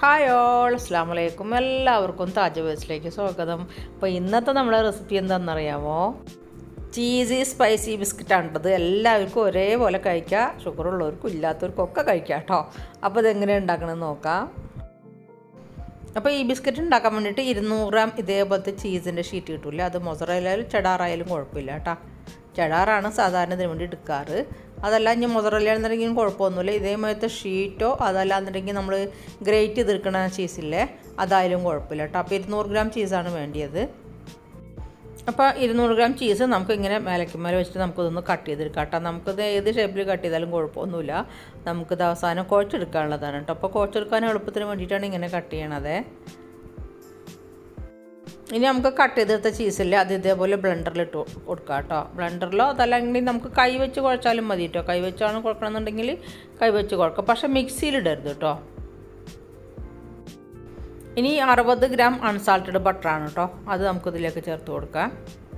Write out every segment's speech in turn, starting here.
hi all അസ്സാം വലൈക്കും എല്ലാവർക്കും താജ് വേഴ്സിലേക്ക് സ്വാഗതം അപ്പോൾ ഇന്നത്തെ നമ്മളെ റെസിപ്പി എന്താണെന്നറിയാമോ ചീസി സ്പൈസി ബിസ്ക്കറ്റാണിട്ടത് എല്ലാവർക്കും ഒരേപോലെ കഴിക്കാം ഷുഗർ ഉള്ളവർക്കും ഇല്ലാത്തവർക്കും ഒക്കെ കഴിക്കാം കേട്ടോ അപ്പോൾ ഇതെങ്ങനെ ഉണ്ടാക്കണമെന്ന് നോക്കാം അപ്പോൾ ഈ ബിസ്ക്കറ്റ് ഉണ്ടാക്കാൻ വേണ്ടിയിട്ട് ഇരുന്നൂറ് ഗ്രാം ഇതേപോലത്തെ ചീസിൻ്റെ ഷീറ്റ് കിട്ടില്ല അത് മൊസറയിലായാലും ചെടാറായാലും കുഴപ്പമില്ല കേട്ടോ ചെടാറാണ് സാധാരണ ഇതിന് വേണ്ടി എടുക്കാറ് അതല്ല ഇനി മൊസറയിലാണെന്നുണ്ടെങ്കിലും കുഴപ്പമൊന്നുമില്ല ഇതേമാതിരത്തെ ഷീറ്റോ അതല്ലാന്നുണ്ടെങ്കിൽ നമ്മൾ ഗ്രേറ്റ് ചെയ്തെടുക്കണ ചീസില്ലേ അതായാലും കുഴപ്പമില്ല കേട്ടോ അപ്പോൾ ഇരുന്നൂറ് ഗ്രാം ചീസാണ് വേണ്ടിയത് അപ്പോൾ ഇരുന്നൂറ് ഗ്രാം ചീസ് നമുക്ക് ഇങ്ങനെ മേലക്കുമേലെ വെച്ചിട്ട് നമുക്കിതൊന്ന് കട്ട് ചെയ്തെടുക്കാം കേട്ടോ നമുക്കിത് ഏത് ഷേപ്പിൽ കട്ട് ചെയ്താലും കുഴപ്പമൊന്നുമില്ല നമുക്കിത് അവസാനം കുഴച്ചെടുക്കാനുള്ളതാണ് കേട്ടോ അപ്പോൾ കുഴച്ചെടുക്കാൻ എളുപ്പത്തിന് വേണ്ടിയിട്ടാണ് ഇങ്ങനെ കട്ട് ചെയ്യണത് ഇനി നമുക്ക് കട്ട് ചെയ്തെടുത്ത ചീസില്ലേ അത് ഇതേപോലെ ബ്ലെൻഡറിൽ ഇട്ട് കൊടുക്കാം കേട്ടോ ബ്ലെൻഡറിലോ അതല്ലെങ്കിൽ നമുക്ക് കൈ വെച്ച് കുഴച്ചാലും മതി കേട്ടോ കൈ വെച്ചാണ് കുഴക്കണമെന്നുണ്ടെങ്കിൽ കൈ വെച്ച് കുഴക്കാം പക്ഷേ മിക്സിയിൽ ഇടരുത് കേട്ടോ ഇനി അറുപത് ഗ്രാം അൺസാൾട്ടഡ് ബട്ടറാണ് കേട്ടോ അത് നമുക്കിതിലേക്ക് ചേർത്ത് കൊടുക്കാം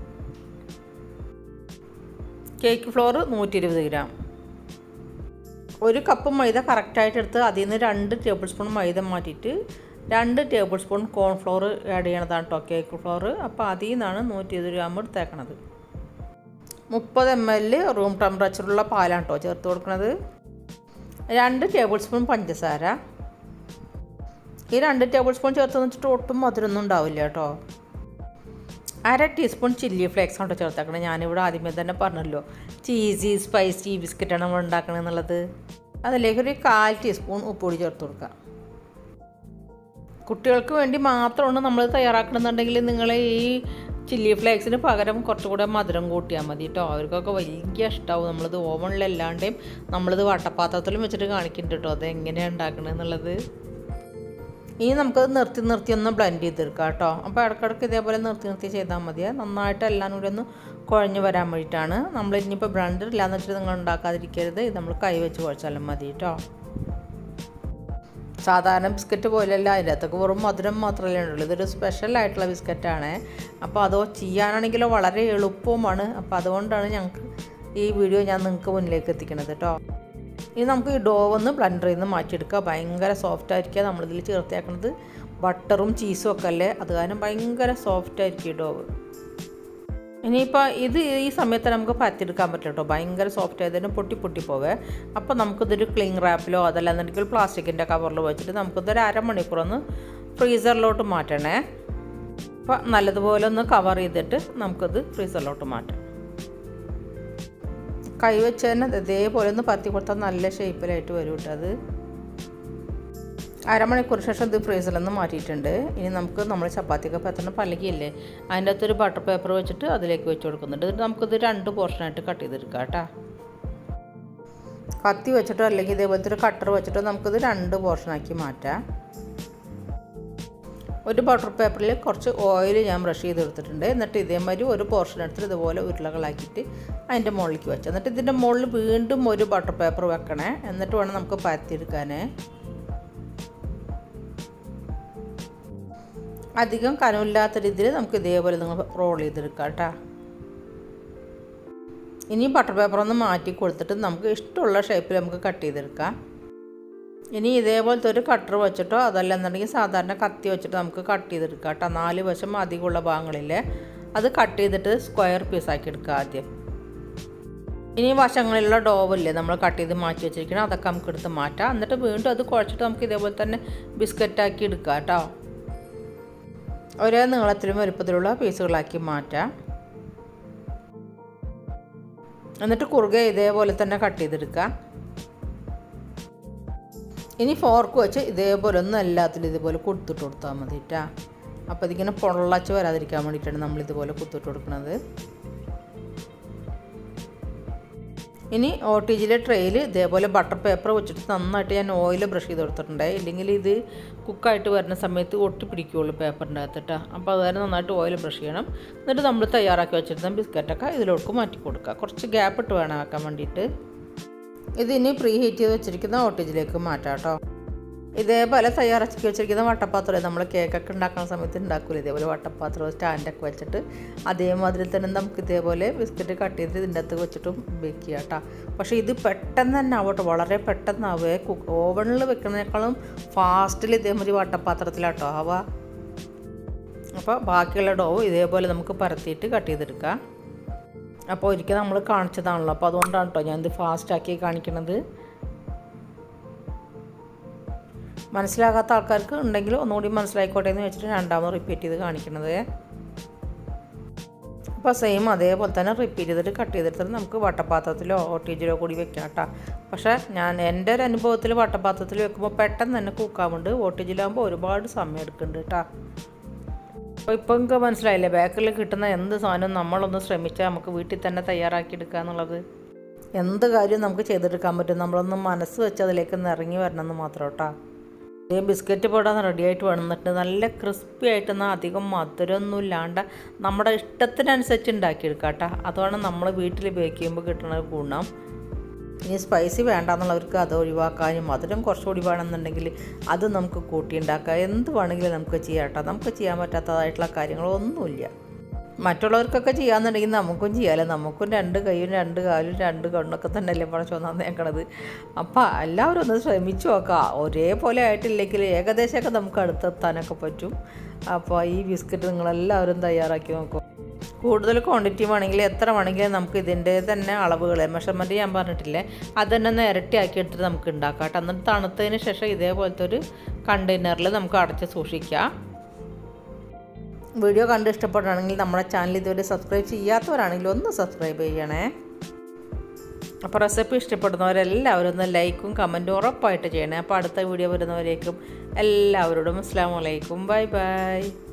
കേക്ക് ഫ്ലോർ നൂറ്റി ഇരുപത് ഗ്രാം ഒരു കപ്പ് മൈദ കറക്റ്റായിട്ട് എടുത്ത് അതിൽ നിന്ന് രണ്ട് ടേബിൾ സ്പൂൺ മൈദ മാറ്റിയിട്ട് രണ്ട് ടേബിൾ സ്പൂൺ കോൺഫ്ലോർ ആഡ് ചെയ്യണതാണ് കേട്ടോ കേക്ക് ഫ്ലോർ അപ്പോൾ അതിൽ നിന്നാണ് നൂറ്റി ഇരുപത് ഗ്രാം എടുത്തേക്കണത് മുപ്പത് എം എൽ റൂം ടെമ്പറേച്ചറുള്ള പാലാണ് കേട്ടോ ചേർത്ത് കൊടുക്കുന്നത് രണ്ട് ടേബിൾ സ്പൂൺ പഞ്ചസാര ഈ രണ്ട് ടേബിൾ സ്പൂൺ ചേർത്ത് വെച്ചിട്ട് ഒട്ടും മധുരമൊന്നും ഉണ്ടാവില്ല കേട്ടോ അര ടീസ്പൂൺ ചില്ലി ഫ്ലേക്സ് കൊണ്ട് ചേർത്തേക്കണം ഞാനിവിടെ ആദ്യമേ തന്നെ പറഞ്ഞല്ലോ ചീസി സ്പൈസി ബിസ്ക്കറ്റാണ് നമ്മൾ ഉണ്ടാക്കണമെന്നുള്ളത് അതിലേക്ക് ഒരു കാൽ ടീസ്പൂൺ ഉപ്പുപൊടി ചേർത്ത് കൊടുക്കുക കുട്ടികൾക്ക് വേണ്ടി മാത്രമാണ് നമ്മൾ തയ്യാറാക്കണമെന്നുണ്ടെങ്കിൽ നിങ്ങൾ ഈ ചില്ലി ഫ്ലേക്സിന് പകരം കുറച്ചുകൂടെ മധുരം കൂട്ടിയാൽ മതി കേട്ടോ അവർക്കൊക്കെ വലിയ ഇഷ്ടമാവും നമ്മളിത് ഓവണിലല്ലാണ്ടേയും നമ്മളിത് വട്ടപാത്രത്തിലും വെച്ചിട്ട് കാണിക്കുന്നുണ്ട് കേട്ടോ അത് എങ്ങനെയാണ് ഉണ്ടാക്കണമെന്നുള്ളത് ഇനി നമുക്കത് നിർത്തി നിർത്തി ഒന്ന് ബ്ലെൻഡ് ചെയ്തെടുക്കാം കേട്ടോ അപ്പോൾ ഇടയ്ക്കിടയ്ക്ക് ഇതേപോലെ നിർത്തി നിർത്തി ചെയ്താൽ മതി നന്നായിട്ട് എല്ലാം കൂടി ഒന്ന് കുഴഞ്ഞ് വരാൻ വേണ്ടിയിട്ടാണ് നമ്മൾ ഇനിയിപ്പോൾ ബ്ലെൻഡർ ഇല്ലാന്ന് വെച്ചിട്ട് നിങ്ങൾ ഉണ്ടാക്കാതിരിക്കരുത് ഇത് നമ്മൾ കൈ വെച്ച് കുഴച്ചാലും മതി കേട്ടോ സാധാരണ ബിസ്ക്കറ്റ് പോലെയല്ല അതിൻ്റെ അകത്തൊക്കെ വെറും മധുരം മാത്രമല്ലേ ഉള്ളൂ ഇതൊരു സ്പെഷ്യൽ ആയിട്ടുള്ള ബിസ്ക്കറ്റാണ് അപ്പോൾ അതോ ചെയ്യാനാണെങ്കിലോ വളരെ എളുപ്പവുമാണ് അപ്പോൾ അതുകൊണ്ടാണ് ഞങ്ങൾക്ക് ഈ വീഡിയോ ഞാൻ നിങ്ങൾക്ക് മുന്നിലേക്ക് എത്തിക്കണത് കേട്ടോ ഇനി നമുക്ക് ഈ ഡോ ഒന്ന് ബ്ലൻഡറിൽ നിന്ന് മാറ്റിയെടുക്കുക ഭയങ്കര സോഫ്റ്റ് ആയിരിക്കുക നമ്മളിതിൽ ചേർത്തേക്കണത് ബട്ടറും ചീസും ഒക്കെ അല്ലേ അത് കാരണം ഭയങ്കര സോഫ്റ്റ് ആയിരിക്കും ഈ ഡോവ് ഇനിയിപ്പോൾ ഇത് ഈ സമയത്ത് നമുക്ക് പരത്തിയെടുക്കാൻ പറ്റില്ല കേട്ടോ ഭയങ്കര സോഫ്റ്റ് ആയതിന് പൊട്ടി പൊട്ടി പോവേ അപ്പോൾ നമുക്കിതൊരു ക്ലിങ് റാപ്പിലോ അതല്ലാന്നുണ്ടെങ്കിൽ പ്ലാസ്റ്റിക്കിൻ്റെ കവറിൽ വെച്ചിട്ട് നമുക്കിതൊരു അരമണിക്കൂർ ഒന്ന് ഫ്രീസറിലോട്ട് മാറ്റണേ അപ്പോൾ നല്ലതുപോലെ ഒന്ന് കവർ ചെയ്തിട്ട് നമുക്കിത് ഫ്രീസറിലോട്ട് മാറ്റാം കൈ വെച്ച് തന്നെ ഇതേപോലെ ഒന്ന് പരത്തി കൊടുത്താൽ നല്ല ഷേപ്പിലായിട്ട് വരും കേട്ടോ അത് അരമണിക്കൂർ ശേഷം ഇത് ഫ്രീസറിൽ നിന്ന് മാറ്റിയിട്ടുണ്ട് ഇനി നമുക്ക് നമ്മൾ ചപ്പാത്തിയൊക്കെ പരത്തുന്ന പലകില്ലേ അതിൻ്റെ അകത്തൊരു ബട്ടർ പേപ്പർ വെച്ചിട്ട് അതിലേക്ക് വെച്ച് കൊടുക്കുന്നുണ്ട് എന്നിട്ട് നമുക്കിത് രണ്ട് പോർഷനായിട്ട് കട്ട് ചെയ്തെടുക്കാം കേട്ടോ കത്തി വെച്ചിട്ടോ അല്ലെങ്കിൽ ഇതേപോലത്തെ ഒരു കട്ടർ വെച്ചിട്ടോ നമുക്കിത് രണ്ട് പോർഷനാക്കി മാറ്റാം ഒരു ബട്ടർ പേപ്പറിൽ കുറച്ച് ഓയിൽ ഞാൻ ബ്രഷ് ചെയ്തെടുത്തിട്ടുണ്ട് എന്നിട്ട് ഇതേമാതിരി ഒരു പോർഷൻ എടുത്തിട്ട് ഇതുപോലെ ഉരുളകളാക്കിയിട്ട് അതിൻ്റെ മുകളിലേക്ക് വെച്ചു എന്നിട്ട് ഇതിൻ്റെ മുകളിൽ വീണ്ടും ഒരു ബട്ടർ പേപ്പർ വെക്കണേ എന്നിട്ട് വേണം നമുക്ക് പരത്തിയെടുക്കാൻ അധികം കനമില്ലാത്ത രീതിയിൽ നമുക്ക് ഇതേപോലെ നിങ്ങൾ റോൾ ചെയ്തെടുക്കാം കേട്ടോ ഇനി ബട്ടർ പേപ്പർ ഒന്ന് മാറ്റി കൊടുത്തിട്ട് നമുക്ക് ഇഷ്ടമുള്ള ഷേപ്പിൽ നമുക്ക് കട്ട് ചെയ്തെടുക്കാം ഇനി ഇതേപോലത്തെ ഒരു കട്ടർ വെച്ചിട്ടോ അതല്ല എന്നുണ്ടെങ്കിൽ സാധാരണ കത്തി വെച്ചിട്ട് നമുക്ക് കട്ട് ചെയ്തെടുക്കാം കേട്ടോ നാല് വശം അധികമുള്ള ഭാഗങ്ങളില്ലേ അത് കട്ട് ചെയ്തിട്ട് സ്ക്വയർ പീസാക്കി എടുക്കുക ആദ്യം ഇനി വശങ്ങളിലുള്ള ഡോവില്ലേ നമ്മൾ കട്ട് ചെയ്ത് മാറ്റി വെച്ചിരിക്കണം അതൊക്കെ നമുക്ക് എടുത്ത് മാറ്റാം എന്നിട്ട് വീണ്ടും അത് കുഴച്ചിട്ട് നമുക്ക് ഇതേപോലെ തന്നെ ബിസ്ക്കറ്റാക്കി എടുക്കാം കേട്ടോ ഒരേ നീളത്തിലും വലുപ്പത്തിലുള്ള പീസുകളാക്കി മാറ്റാം എന്നിട്ട് കുറുകെ ഇതേപോലെ തന്നെ കട്ട് ചെയ്തെടുക്കാം ഇനി ഫോർക്ക് വെച്ച് ഇതേപോലെ ഒന്നും എല്ലാത്തിലും ഇതുപോലെ കൊടുത്തിട്ട് കൊടുത്താൽ മതി കേട്ടാ അപ്പോൾ ഇതിങ്ങനെ പൊള്ളച്ച് വരാതിരിക്കാൻ വേണ്ടിയിട്ടാണ് നമ്മൾ ഇതുപോലെ കുത്തിട്ട് കൊടുക്കുന്നത് ഇനി ഒ ടി ജിയിലെ ട്രെയിൽ ഇതേപോലെ ബട്ടർ പേപ്പർ വെച്ചിട്ട് നന്നായിട്ട് ഞാൻ ഓയിൽ ബ്രഷ് ചെയ്ത് കൊടുത്തിട്ടുണ്ട് ഇല്ലെങ്കിൽ ഇത് കുക്കായിട്ട് വരുന്ന സമയത്ത് ഒട്ടി പിടിക്കുകയുള്ളൂ പേപ്പറിൻ്റെ അകത്തിട്ട് അപ്പോൾ അതുകാരം നന്നായിട്ട് ഓയിൽ ബ്രഷ് ചെയ്യണം എന്നിട്ട് നമ്മൾ തയ്യാറാക്കി വെച്ചിരുന്ന ബിസ്ക്കറ്റൊക്കെ ഇതിലോട്ട് മാറ്റി കൊടുക്കുക കുറച്ച് ഗ്യാപ്പ് ഇട്ട് വേണം വെക്കാൻ വേണ്ടിയിട്ട് ഇത് ഇനി പ്രീ ഹീറ്റ് ചെയ്ത് വെച്ചിരിക്കുന്ന ഓട്ടേജിലേക്ക് മാറ്റാം കേട്ടോ ഇതേപോലെ തയ്യാറാക്കി വെച്ചിരിക്കുന്ന വട്ടപ്പാത്രം നമ്മൾ കേക്കൊക്കെ ഉണ്ടാക്കുന്ന സമയത്ത് ഉണ്ടാക്കില്ല ഇതേപോലെ വട്ടപ്പാത്രം സ്റ്റാൻഡൊക്കെ വെച്ചിട്ട് അതേമാതിരി തന്നെ നമുക്ക് ഇതേപോലെ ബിസ്ക്കറ്റ് കട്ട് ചെയ്ത് ഇതിൻ്റെ അകത്ത് വെച്ചിട്ടും ബേക്ക് ചെയ്യാം കേട്ടോ പക്ഷേ ഇത് പെട്ടെന്ന് തന്നെ ആവട്ടെ വളരെ പെട്ടെന്നാവേ കുക്ക് ഓവണിൽ വെക്കുന്നതിനേക്കാളും ഫാസ്റ്റിൽ ഇതേമാതിരി വട്ടപ്പാത്രത്തിലാട്ടോ ആവുക അപ്പോൾ ബാക്കിയുള്ള ഡോ ഇതേപോലെ നമുക്ക് പരത്തിയിട്ട് കട്ട് ചെയ്തെടുക്കാം അപ്പോൾ ഒരിക്കൽ നമ്മൾ കാണിച്ചതാണല്ലോ അപ്പോൾ അതുകൊണ്ടാണ് കേട്ടോ ഞാനിത് ഫാസ്റ്റാക്കി കാണിക്കണത് മനസ്സിലാകാത്ത ആൾക്കാർക്ക് ഉണ്ടെങ്കിൽ ഒന്നുകൂടി മനസ്സിലായിക്കോട്ടെ എന്ന് വെച്ചിട്ട് രണ്ടാമത് റിപ്പീറ്റ് ചെയ്ത് കാണിക്കണത് അപ്പോൾ സെയിം അതേപോലെ തന്നെ റിപ്പീറ്റ് ചെയ്തിട്ട് കട്ട് ചെയ്തെടുത്തിട്ട് നമുക്ക് വട്ടപാത്രത്തിലോ ഓട്ടീജിലോ കൂടി വെക്കാം കേട്ടോ പക്ഷേ ഞാൻ എൻ്റെ ഒരു അനുഭവത്തിൽ വട്ടപാത്രത്തിൽ വെക്കുമ്പോൾ പെട്ടെന്ന് തന്നെ കുക്കാവുണ്ട് ഓട്ടീജിലാകുമ്പോൾ ഒരുപാട് സമയം എടുക്കുന്നുണ്ട് കേട്ടോ അപ്പോൾ ഇപ്പം നിങ്ങൾക്ക് മനസ്സിലായില്ലേ ബേക്കറിൽ കിട്ടുന്ന എന്ത് സാധനവും നമ്മളൊന്ന് ശ്രമിച്ചാൽ നമുക്ക് വീട്ടിൽ തന്നെ തയ്യാറാക്കി എടുക്കുക എന്നുള്ളത് എന്ത് കാര്യവും നമുക്ക് ചെയ്തെടുക്കാൻ പറ്റും നമ്മളൊന്ന് മനസ്സ് വെച്ച് അതിലേക്ക് ഒന്ന് ഇറങ്ങി വരണം എന്ന് മാത്രം കേട്ടോ ഈ ബിസ്ക്കറ്റ് പോടാൻ റെഡി ആയിട്ട് വന്നിട്ട് നല്ല ക്രിസ്പി ആയിട്ട് എന്നാൽ അധികം മധുരമൊന്നും ഇല്ലാണ്ട് നമ്മുടെ ഇഷ്ടത്തിനനുസരിച്ച് ഉണ്ടാക്കിയെടുക്കാം കേട്ടോ അതാണ് നമ്മൾ വീട്ടിൽ ബേക്ക് ചെയ്യുമ്പോൾ കിട്ടുന്ന ഗുണം ഇനി സ്പൈസി വേണ്ടാന്നുള്ളവർക്ക് അത് ഒഴിവാക്കാനും മധുരം കുറച്ചുകൂടി വേണമെന്നുണ്ടെങ്കിൽ അത് നമുക്ക് കൂട്ടിയുണ്ടാക്കാം എന്ത് വേണമെങ്കിലും നമുക്ക് ചെയ്യാം കേട്ടോ നമുക്ക് ചെയ്യാൻ പറ്റാത്തതായിട്ടുള്ള കാര്യങ്ങളൊന്നുമില്ല മറ്റുള്ളവർക്കൊക്കെ ചെയ്യാന്നുണ്ടെങ്കിൽ നമുക്കും ചെയ്യാമല്ലോ നമുക്കും രണ്ട് കൈയും രണ്ട് കാലും രണ്ട് കണ്ണൊക്കെ തന്നെയല്ലേ പടച്ചോ നന്നേക്കണത് അപ്പോൾ എല്ലാവരും ഒന്ന് ശ്രമിച്ചു നോക്കാം ഒരേപോലെ ആയിട്ടില്ലെങ്കിൽ ഏകദേശമൊക്കെ നമുക്ക് അടുത്തെത്താനൊക്കെ പറ്റും അപ്പോൾ ഈ ബിസ്ക്കറ്റ് നിങ്ങളെല്ലാവരും തയ്യാറാക്കി നോക്കും കൂടുതൽ ക്വാണ്ടിറ്റി വേണമെങ്കിൽ എത്ര വേണമെങ്കിലും നമുക്ക് ഇതിൻ്റെ തന്നെ അളവുകൾ മെഷർമെൻറ്റ് ഞാൻ പറഞ്ഞിട്ടില്ലേ അത് തന്നെ ഒന്ന് ഇരട്ടിയാക്കി എടുത്തിട്ട് നമുക്ക് ഉണ്ടാക്കാം കേട്ടോ എന്നിട്ട് തണുത്തതിന് ശേഷം ഇതേപോലത്തെ ഒരു കണ്ടെയ്നറിൽ നമുക്ക് അടച്ച് സൂക്ഷിക്കാം വീഡിയോ കണ്ട് ഇഷ്ടപ്പെടുകയാണെങ്കിൽ നമ്മുടെ ചാനൽ ഇതുവരെ സബ്സ്ക്രൈബ് ചെയ്യാത്തവരാണെങ്കിൽ ഒന്ന് സബ്സ്ക്രൈബ് ചെയ്യണേ അപ്പോൾ റെസിപ്പി ഇഷ്ടപ്പെടുന്നവരെല്ലാവരും ഒന്ന് ലൈക്കും കമൻറ്റും ഉറപ്പായിട്ട് ചെയ്യണേ അപ്പോൾ അടുത്ത വീഡിയോ വരുന്നവരേക്കും എല്ലാവരോടും അസ്സാം വലൈക്കും ബൈ ബൈ